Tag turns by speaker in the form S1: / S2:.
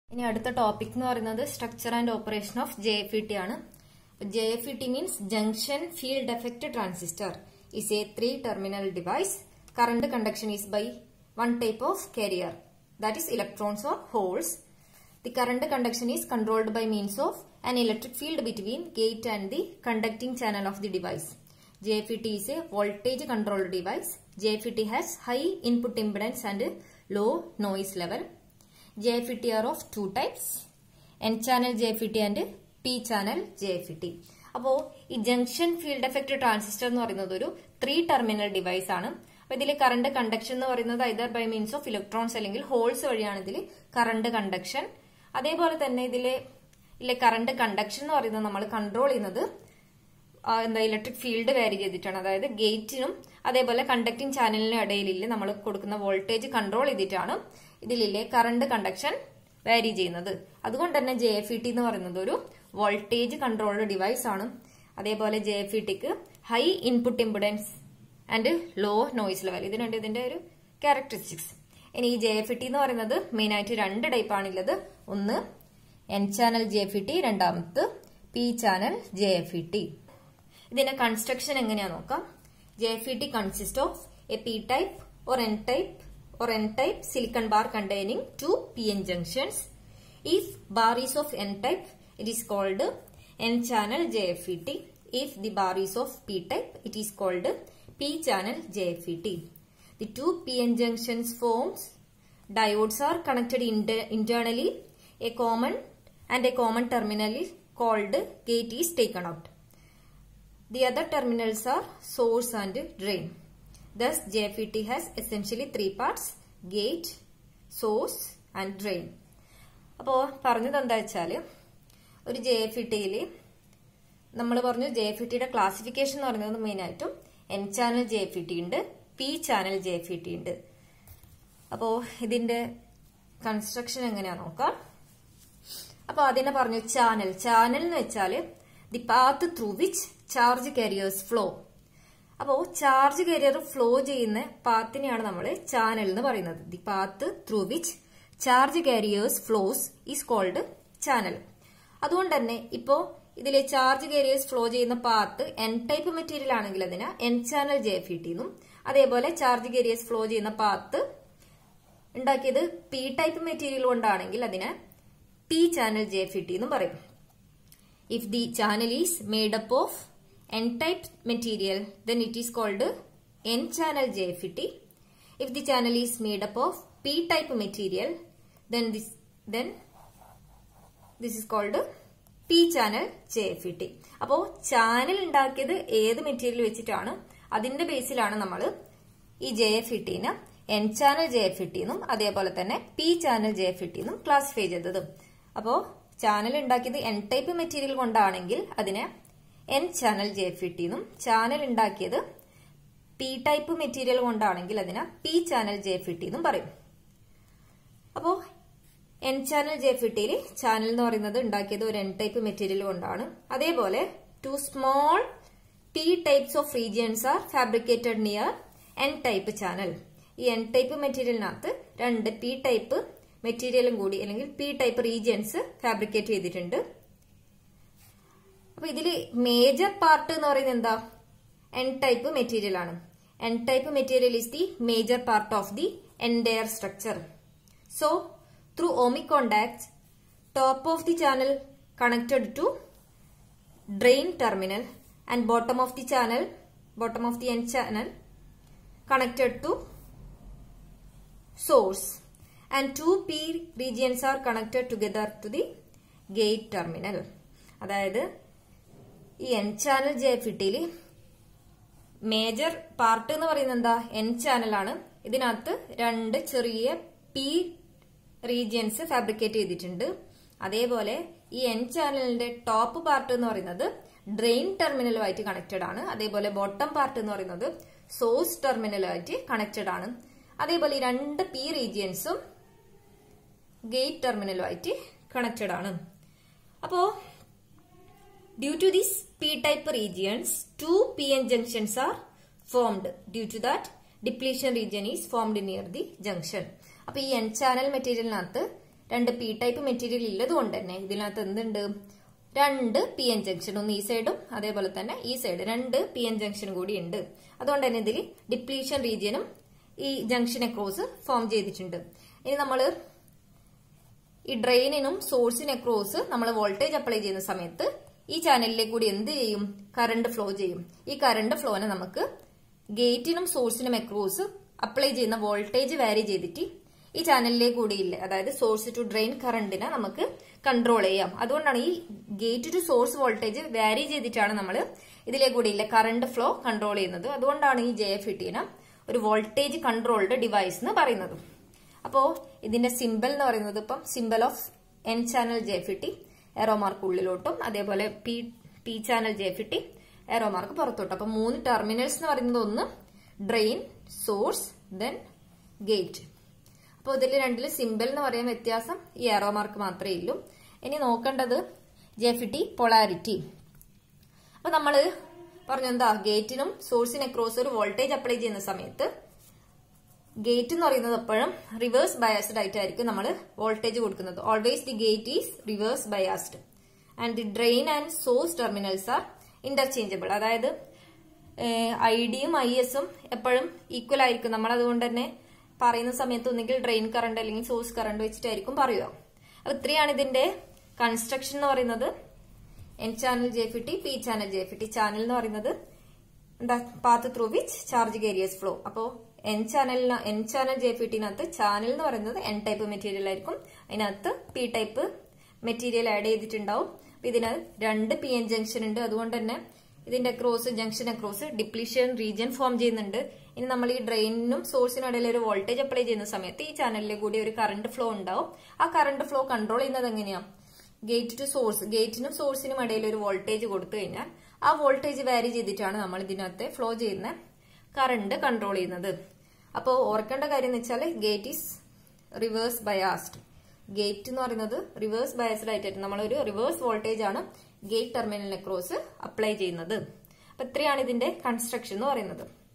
S1: ഇനി അടുത്ത ടോപ്പിക് എന്ന് പറയുന്നത് structure and operation of J F E T ആണ് J F E T means junction field effect transistor is a three terminal device current conduction is by one type of carrier that is electrons or holes the current conduction is controlled by means of an electric field between gate and the conducting channel of the device JFET is a voltage controlled device JFET has high input impedance and low noise level JFET are of two types N channel JFET and P channel JFET അപ്പോൾ ഈ junction field effect transistor എന്ന് പറയുന്നത് ഒരു three terminal device ആണ് അപ്പൊ ഇതിൽ current conduction എന്ന് പറയുന്നത് either by means of electrons അല്ലെങ്കിൽ ഹോൾസ് വഴിയാണ് ഇതിൽ കറണ്ട് കണ്ടക്ഷൻ അതേപോലെ തന്നെ ഇതിലെ ഇതിലെ കറണ്ട് കണ്ടക്ഷൻ എന്ന് പറയുന്നത് നമ്മൾ കൺട്രോൾ ചെയ്യുന്നത് ആ, എന്താ ഇലക്ട്രിക് ഫീൽഡ് വാരി ചെയ്തിട്ടാണ് അതായത് ഗേറ്റിനും അതേപോലെ കണ്ടക്ടിങ് ചാനലിനും ഇടയിലില്ലേ നമ്മൾ കൊടുക്കുന്ന വോൾട്ടേജ് കൺട്രോൾ ചെയ്തിട്ടാണ് ഇതിലെ കറണ്ട് കണ്ടക്ഷൻ വാരി ചെയ്യുന്നത് അതുകൊണ്ട് തന്നെ ജെ എഫ് ഇ ടി എന്ന് പറയുന്നത് ഒരു വോൾട്ടേജ് കൺട്രോൾഡ് ഡിവൈസ് ആണ് അതേപോലെ ജെ എഫ് ഇ ടിക്ക് high input impedance and low noise level ഇതിനുണ്ട് ഇതിന്റെ ഒരു ക്യാരക്ടറിസ്റ്റിക്സ് ഇനി ഈ ജെ എഫ് ഇ ടി എന്ന് പറയുന്നത് മെയിൻ ആയിട്ട് രണ്ട് ടൈപ്പ് ആണുള്ളത് ഒന്ന് N channel J F E T രണ്ടാമത് P channel J F E T ഇതിന്റെ കൺസ്ട്രക്ഷൻ എങ്ങനെയാ നോക്കാം J F E T consist of a P type or N type or n-type silicon bar containing two p-n junctions. If bar is of n-type, it is called n-channel JFET. If the bar is of p-type, it is called p-channel JFET. The two p-n junctions forms diodes are connected inter internally. A common and a common terminal is called gate is taken out. The other terminals are source and drain. Thus, JFET has essentially three parts gate, source and drain. അപ്പോൾ പറഞ്ഞത് എന്താ വെച്ചാൽ ഒരു J F E ടിയിൽ നമ്മൾ പറഞ്ഞു J F E ടിയുടെ classification എന്ന് പറയുന്നത് മെയിൻ ആയിട്ടും N channel J F E T ഉണ്ട് P channel J F E T ഉണ്ട് അപ്പോൾ ഇതിന്റെ കൺസ്ട്രക്ഷൻ എങ്ങനെയാ നോക്കാം അപ്പോൾ അതിനെ പറഞ്ഞു ചാനൽ ചാനൽ എന്ന് വെച്ചാൽ the path through which charge carriers flow അപ്പോ ചാർജ് കാരിയർ ഫ്ലോ ചെയ്യുന്ന പാത്തിനെയാണ് നമ്മൾ ചാനൽ എന്ന് പറയുന്നത് the path through which charge carriers flows is called channel അതുകൊണ്ട് തന്നെ ഇപ്പോ ഇതിലെ ചാർജ് കാരിയേഴ്സ് ഫ്ലോ ചെയ്യുന്ന പാത്ത് എൻ ടൈപ്പ് മെറ്റീരിയൽ ആണെങ്കിൽ അതിന് N channel J F E T എന്നും അതേപോലെ ചാർജ് കാരിയേഴ്സ് ഫ്ലോ ചെയ്യുന്ന പാത്ത് ഉണ്ടാക്കിയത് പി ടൈപ്പ് മെറ്റീരിയൽ കൊണ്ടാണെങ്കിൽ അതിന് P channel J F E T എന്നും പറയും if the channel is made up of n-type material then it is called n-channel JFET. If the channel is made up of p-type material then this then this is called p-channel JFET. അപ്പോ channel ഉണ്ടാക്കിയത് ഏത് material വെച്ചിട്ടാണ് അതിന്റെ ബേസിലാണ് നമ്മൾ ഈ J F E ടിന് N channel J F E ടിന്നും അതേപോലെ തന്നെ P channel J F E ടിന്നും ക്ലാസിഫൈ ചെയ്തത് അപ്പോ ചാനൽ ഉണ്ടാക്കിയത് എൻ ടൈപ്പ് മെറ്റീരിയൽ കൊണ്ടാണെങ്കിൽ അതിനെ N channel J F E ടിന്നും ചാനൽ ഉണ്ടാക്കിയത് പി ടൈപ്പ് മെറ്റീരിയൽ കൊണ്ടാണെങ്കിൽ അതിനെ P channel J F E ടിന്നും പറയും അപ്പോ N channel J F E ടിയിൽ ചാനൽ എന്ന് പറയുന്നത് ഉണ്ടാക്കിയത് ഒരു എൻ ടൈപ്പ് മെറ്റീരിയൽ കൊണ്ടാണ് അതേപോലെ two small P types of regions are fabricated near N type channel ഈ എൻ ടൈപ്പ് മെറ്റീരിയലിനകത്ത് രണ്ട് പി ടൈപ്പ് മെറ്റീരിയലും കൂടി അല്ലെങ്കിൽ പി ടൈപ്പ് റീജിയൻസ് ഫാബ്രിക്കേറ്റ് ചെയ്തിട്ടുണ്ട് അപ്പൊ ഇതില് മേജർ പാർട്ട് എന്ന് പറയുന്നത് എന്താ എൻ ടൈപ്പ് മെറ്റീരിയൽ ആണ് N type material is the major part of the entire structure so through ohmic contact top of the channel connected to drain terminal and bottom of the channel bottom of the n channel connected to source and two p regions are connected together to the gate terminal അതായത് ഈ N channel J F ഇട്ടിയിൽ major part എന്ന് പറയുന്നത് എന്താ N ചാനലാണ് ഇതിനകത്ത് രണ്ട് ചെറിയ പി റീജിയൻസ് ഫാബ്രിക്കേറ്റ് ചെയ്തിട്ടുണ്ട് അതേപോലെ ഈ എൻ ചാനലിന്റെ ടോപ്പ് പാർട്ട് എന്ന് പറയുന്നത് ഡ്രെയിൻ ടെർമിനലുമായിട്ട് കണക്റ്റഡ് ആണ് അതേപോലെ ബോട്ടം പാർട്ട് എന്ന് പറയുന്നത് സോഴ്സ് ടെർമിനലുമായിട്ട് കണക്റ്റഡ് ആണ് അതേപോലെ ഈ രണ്ട് പി റീജിയൻസും ഗേറ്റ് ടെർമിനലുമായിട്ട് കണക്റ്റഡ് ആണ് അപ്പോ due to this P type regions to P N junctions are formed due to that depletion region is formed near the junction അപ്പൊ ഈ എൻ ചാനൽ മെറ്റീരിയലിനകത്ത് രണ്ട് പി ടൈപ്പ് മെറ്റീരിയൽ ഉള്ളത് കൊണ്ട് തന്നെ ഇതിനകത്ത് എന്തുണ്ട് രണ്ട് പി എൻ ജംഗ്ഷൻ ഒന്ന് ഈ സൈഡും അതേപോലെ തന്നെ ഈ സൈഡ് രണ്ട് പി എൻ ജംഗ്ഷൻ കൂടി ഉണ്ട് അതുകൊണ്ട് തന്നെ ഇതിൽ ഡിപ്ലീഷൻ റീജിയനും ഈ ജംഗ്ഷൻ അക്രോസ് ഫോം ചെയ്തിട്ടുണ്ട് ഇനി നമ്മൾ ഈ ഡ്രെയിനിനും സോഴ്സിനും അക്രോസ് നമ്മൾ വോൾട്ടേജ് അപ്ലൈ ചെയ്യുന്ന സമയത്ത് ഈ ചാനലിലേക്ക് കൂടി എന്ത് ചെയ്യും കറണ്ട് ഫ്ലോ ചെയ്യും ഈ കറണ്ട് ഫ്ലോനെ നമുക്ക് ഗേറ്റിനും സോഴ്സിനും അക്രോസ് അപ്ലൈ ചെയ്യുന്ന വോൾട്ടേജ് വാരി ചെയ്തിട്ട് ഈ ചാനലിലേക്ക് കൂടിയില്ല അതായത് സോഴ്സ് ടു ഡ്രെയിൻ കറണ്ടിനെ നമുക്ക് കൺട്രോൾ ചെയ്യാം അതുകൊണ്ടാണ് ഈ ഗേറ്റ് ടു സോഴ്സ് വോൾട്ടേജ് വാരി ചെയ്തിട്ടാണ് നമ്മൾ ഇതിലേക്ക് കൂടിയില്ല കറണ്ട് ഫ്ലോ കൺട്രോൾ ചെയ്യുന്നത് അതുകൊണ്ടാണ് ഈ ജെ എഫ് ഇട്ടീനെ ഒരു വോൾട്ടേജ് കൺട്രോൾഡ് ഡിവൈസ് എന്ന് പറയുന്നത് അപ്പോ ഇതിന്റെ സിമ്പൽ എന്ന് പറയുന്നത് ഇപ്പം symbol of N channel J F T arrow mark ഉള്ളിലോട്ടും അതേപോലെ P P channel J F T arrow mark പുറത്തോട്ടും അപ്പൊ മൂന്ന് ടെർമിനൽസ് എന്ന് പറയുന്നത് ഒന്ന് ഡ്രെയിൻ സോഴ്സ് ദെൻ ഗേറ്റ് അപ്പോൾ ഇതിൽ രണ്ടിൽ സിമ്പൽ എന്ന് പറയാൻ വ്യത്യാസം ഈ എറോ മാർക്ക് മാത്രമേ ഉള്ളൂ ഇനി നോക്കേണ്ടത് ജെ എഫ് ടി പൊളാരിറ്റി അപ്പൊ നമ്മള് പറഞ്ഞു എന്താ ഗേറ്റിനും സോഴ്സിനും അക്രോസ് ഒരു വോൾട്ടേജ് അപ്ലൈ ചെയ്യുന്ന സമയത്ത് ഗേറ്റ് എന്ന് പറയുന്നത് എപ്പോഴും റിവേഴ്സ് ബയാസ്ഡ് ആയിട്ടായിരിക്കും നമ്മൾ വോൾട്ടേജ് കൊടുക്കുന്നത് always the gate is reverse biased and the drain and source terminals are interchangeable അതായത് ഐ ഡിയും ഐ എസും എപ്പോഴും ഈക്വൽ ആയിരിക്കും നമ്മൾ അതുകൊണ്ട് തന്നെ പറയുന്ന സമയത്ത് ഒന്നുകിൽ ഡ്രെയിൻ കറണ്ട് അല്ലെങ്കിൽ സോഴ്സ് കറണ്ട് വെച്ചിട്ടായിരിക്കും പറയുക അപ്പൊ ഇത്രയാണ് ഇതിന്റെ കൺസ്ട്രക്ഷൻ എന്ന് പറയുന്നത് N channel J F T P channel J F T channel എന്ന് പറയുന്നത് എന്താ path through which charge carriers flow അപ്പോ എൻ ചാനലിന് എൻ ചാനൽ ജെ പി ടിനകത്ത് ചാനൽ എന്ന് പറയുന്നത് എൻ ടൈപ്പ് മെറ്റീരിയൽ ആയിരിക്കും അതിനകത്ത് പി ടൈപ്പ് മെറ്റീരിയൽ ആഡ് ചെയ്തിട്ടുണ്ടാവും അപ്പൊ ഇതിനകത്ത് രണ്ട് പി എൻ ജംഗ്ഷൻ ഉണ്ട് അതുകൊണ്ട് തന്നെ ഇതിന്റെ cross junction across depletion region form ചെയ്യുന്നുണ്ട് ഇനി നമ്മൾ ഈ ഡ്രെയിനിനും സോഴ്സിനും ഇടയിൽ ഒരു വോൾട്ടേജ് അപ്ലൈ ചെയ്യുന്ന സമയത്ത് ഈ ചാനലിൽ കൂടി ഒരു കറണ്ട് ഫ്ലോ ഉണ്ടാവും ആ കറണ്ട് ഫ്ലോ കൺട്രോൾ ചെയ്യുന്നത് എങ്ങനെയാ ഗേറ്റ് ടു സോഴ്സ് ഗേറ്റിനും സോഴ്സിനും ഇടയിൽ ഒരു വോൾട്ടേജ് കൊടുത്തു കഴിഞ്ഞാൽ ആ വോൾട്ടേജ് വാരി ചെയ്തിട്ടാണ് നമ്മൾ ഇതിനകത്ത് ഫ്ലോ ചെയ്യുന്ന കറണ്ട് കൺട്രോൾ ചെയ്യുന്നത് അപ്പോൾ ഓർക്കേണ്ട കാര്യം എന്ന് വെച്ചാൽ gate is reverse biased gate എന്ന് പറയുന്നത് റിവേഴ്സ് ബയാസ്ഡ് ആയിട്ട് നമ്മളൊരു റിവേഴ്സ് വോൾട്ടേജ് ആണ് ഗേറ്റ് ടെർമിനലിനെ ക്രോസ് അപ്ലൈ ചെയ്യുന്നത് അപ്പൊ ഇത്രയാണ് ഇതിന്റെ കൺസ്ട്രക്ഷൻ എന്ന് പറയുന്നത്